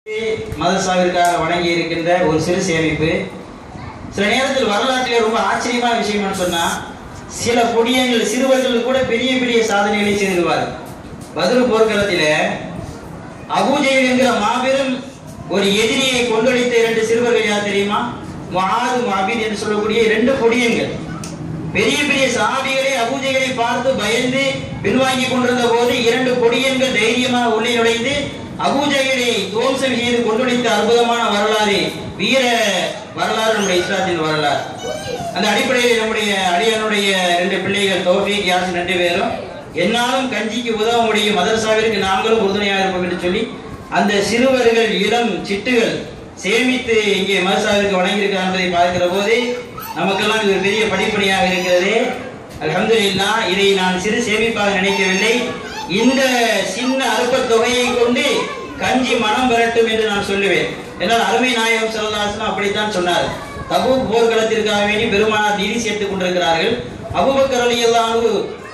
மதரசாவிற்காக வழங்கி இருக்கின்ற ஒரு சிறு சேமிப்பு சில நேரத்தில் வரலாற்றிலே ரொம்ப ஆச்சரியமான விஷயம் என்னன்னு சொன்னா சில பொடியங்கள் சிறுவர்கள் கூட பெரிய பெரிய சாதனைகளை செய்திருவார் பதில் போர்க்களத்தில அபூஜெயில் என்கிற மாபெரும் ஒரு எதிரியை கொண்டொழித்த இரண்டு சிறுவர்கள் யார் தெரியுமா முஆது முஅபீத் என்று சொல்லக்கூடிய இரண்டு பொடியங்கள் பெரிய பெரிய சஹாபிகளை அபூஜைகளை பார்த்து பயந்து பின்வாங்கி கொண்டிருந்த போது இரண்டு பொடியன்கள் தைரியமாக உள்ளே நுழைந்து அபூஜைகளை துவம்சம் செய்து கொண்டுழைத்த அற்புதமான வரலாறு வீர வரலாறு நம்முடைய இஸ்லாத்தின் வரலாறு அந்த அடிப்படையில் நம்முடைய அடியனுடைய ரெண்டு பிள்ளைகள் தௌஃபீக் யாசின் ரெண்டு பேரும் என்னாலும் கஞ்சிக்கு உதவ முடியும் மதரசாவிற்கு நாங்களும் உறுதுணையாக இருப்போம் என்று சொல்லி அந்த சிறுவர்கள் இளம் சிட்டுகள் சேமித்து இங்கே மதரசாவிற்கு வழங்கியிருக்கிறார் என்பதை பார்க்கிற போது நமக்கெல்லாம் இது ஒரு பெரிய படிப்படியாக இருக்கிறது அல்ஹம்துலில்லாஹ் இதை நான் சிறு சேமிப்பாக நினைக்கவில்லை இந்த சின்ன அற்பத் தொகையை கொண்டு கஞ்சி மனம் பெறட்டும் என்று நான் சொல்லுவேன் என்றால் அருமை நாயகம் ஸல்லல்லாஹு அப்படித்தான் சொன்னார் தபூக் போர்க்களத்திற்காக வேண்டி பெருமானார் நிதி சேர்த்துக் கொண்டிருக்கிறார்கள் அபூபக்கர் ரலியல்லாஹு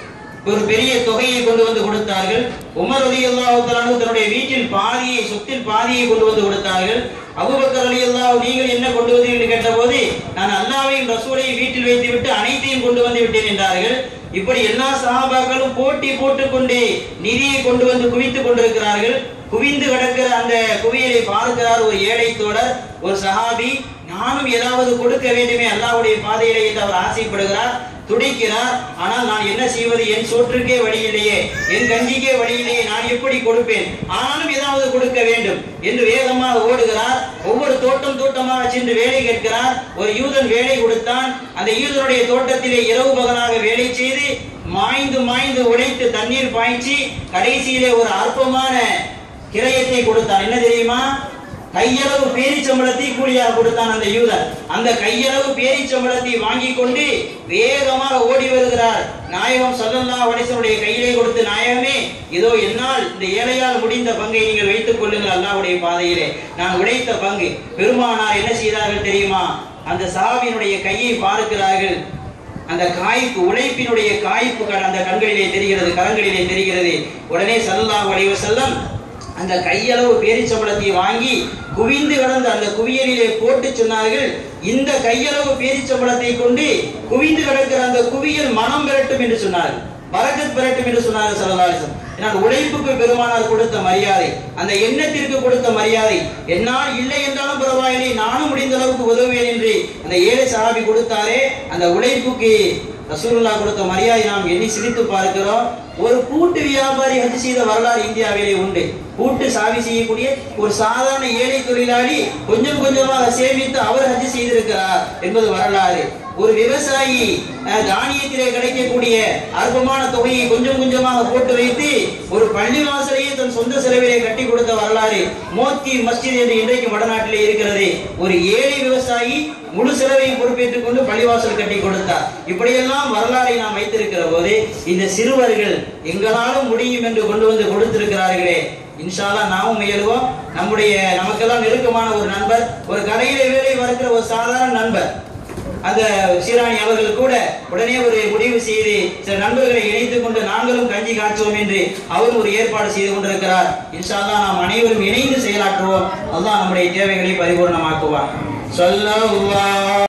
ஒரு பெரிய தொகையை கொண்டு வந்து கொடுத்தார்கள் உமர் ரலியல்லாஹு தஆலா தன்னுடைய வீட்டில் பாதியை சொத்தில் பாதியை கொண்டு வந்து கொடுத்தார்கள் அபூபக்கர் ரலியல்லாஹு நீங்கள் என்ன கொண்டு வந்தீர்கள் என்று கேட்டபோது நான் அல்லாஹ்வையும் ரசூலையும் வீட்டில் வைத்துவிட்டு அனைத்தையும் கொண்டு வந்து விட்டேன் என்றார்கள் இப்படி எல்லா சஹாபாக்களும் போட்டி போட்டுக்கொண்டு நிதியை கொண்டு வந்து குவித்துக் கொண்டிருக்கிறார்கள் குவிந்து கிடக்கிற அந்த குவியலை பார்க்கிறார் ஒரு ஏழை தோழர் ஒரு சஹாபி நானும் ஏதாவது கொடுக்க வேண்டுமே அல்லாஹ்வுடைய பாதையிலே என்று அவர் ஆசைப்படுகிறார் துடிக்கிறார் ஆனால் நான் என்ன செய்வது என் சோற்றுக்கே வழி இல்லையே என் கஞ்சிக்கே வழி இல்லையே நான் எப்படி கொடுப்பேன் ஆனாலும் ஏதாவது கொடுக்க வேண்டும் என்று வேகமாக ஓடுகிறார் ஒவ்வொரு தோட்டம் தோட்டமாக சென்று வேலை கேட்கிறார் ஒரு யூதன் வேலை கொடுத்தான் அந்த யூதனுடைய தோட்டத்திலே இரவு பகலாக வேலை செய்து மாய்ந்து மாய்ந்து உடைத்து தண்ணீர் பாய்ச்சி கடைசியிலே ஒரு அற்பமான கிரயத்தை கொடுத்தான் என்ன தெரியுமா கையளவு பேரிச்சம்பளத்தை கூலியாக கொடுத்தான் அந்த யூதன் அந்த கையளவு பேரிச்சம்பளத்தை வாங்கி கொண்டு வேகமாக ஓடி வருகிறார் நாயகம் ஸல்லல்லாஹு அலைஹி வஸல்லம் கையிலே கொடுத்து நாயகமே இதோ என்னால் இந்த ஏழையால் முடிந்த பங்கை நீங்கள் வைத்துக் கொள்ளுங்கள் அல்லாஹ்வுடைய பாதையிலே நான் உடைத்த பங்கு பெருமானார் என்ன செய்தார்கள் தெரியுமா அந்த சாவினுடைய கையை பார்க்கிறார்கள் அந்த காய்ப்பு உழைப்பினுடைய காய்ப்பு கண் அந்த கண்களிலே தெரிகிறது கரங்களிலே தெரிகிறது உடனே ஸல்லல்லாஹு அலைஹி வஸல்லம் அந்த கையளவு பேரிச்சம்பளத்தை வாங்கி குவிந்து கிடந்த அந்த குவியலிலே போட்டு சொன்னார்கள் இந்த கையளவு பேரிச்சம்பளத்தை கொண்டு குவிந்து கிடக்கிற அந்த குவியல் மனம் பெறட்டும் என்று சொன்னார்கள் பரக்கத் பெறட்டும் என்று சொன்னார்கள் ஸல்லல்லாஹு அலைஹி வஸல்லம் ஏனால் உழைப்புக்கு பெருமானார் கொடுத்த மரியாதை அந்த எண்ணத்திற்கு கொடுத்த மரியாதை என்னால் இல்லை என்றாலும் பரவாயில்லை நானும் முடிந்த அளவுக்கு உதவுவேன் என்று அந்த ஏழை சஹாபி கொடுத்தாரே அந்த உழைப்புக்கு ரசூலுல்லாஹ் கொடுத்த மரியாதை நாம் எண்ணி சிரித்து பார்க்கிறோம் ஒரு பூட்டு வியாபாரி ஹஜ் செய்த வரலாறு இந்தியாவிலே உண்டு பூட்டு சாவி செய்யக்கூடிய ஒரு சாதாரண ஏழை தொழிலாளி கொஞ்சம் கொஞ்சமாக சேமித்து அவர் ஹஜ் செய்திருக்கிறார் என்பது வரலாறு ஒரு விவசாயி அஹ், தானியத்திலே கிடைக்கக்கூடிய அற்பமான தொகையை கொஞ்சம் கொஞ்சமாக போட்டு வைத்து ஒரு பள்ளி வாசலையே தன் சொந்த செலவிலே கட்டி கொடுத்த வரலாறு மோத்தி மஸ்ஜித் என்று இன்றைக்கு வடநாட்டிலே இருக்கிறது ஒரு ஏழை விவசாயி முழு செலவையும் பொறுப்பேற்றுக் கொண்டு பள்ளிவாசல் கட்டி கொடுத்தார் இப்படியெல்லாம் வரலாறை நாம் வைத்திருக்கிற போது இந்த சிறுவர்கள் எங்களாலும் முடியும் என்று கொண்டு வந்து கொடுத்திருக்கிறார்களே இன்ஷால்லா நாமும் முயலுவோம் நம்முடைய நமக்கெல்லாம் நெருக்கமான ஒரு நண்பர் ஒரு கடையில வேலை பார்க்கிற ஒரு சாதாரண நண்பர் அந்த சீராணி அவர்கள் கூட உடனே ஒரு முடிவு செய்து சில நண்பர்களை இணைத்துக் கொண்டு நாங்களும் கஞ்சி காய்ச்சுவோம் என்று அவரும் ஒரு ஏற்பாடு செய்து கொண்டிருக்கிறார் இன்ஷால்லா நாம் அனைவரும் இணைந்து செயலாற்றுவோம் அல்லாஹ் நம்முடைய தேவைகளை பரிபூர்ணமாக்குவார் சொல்லல்லாஹ்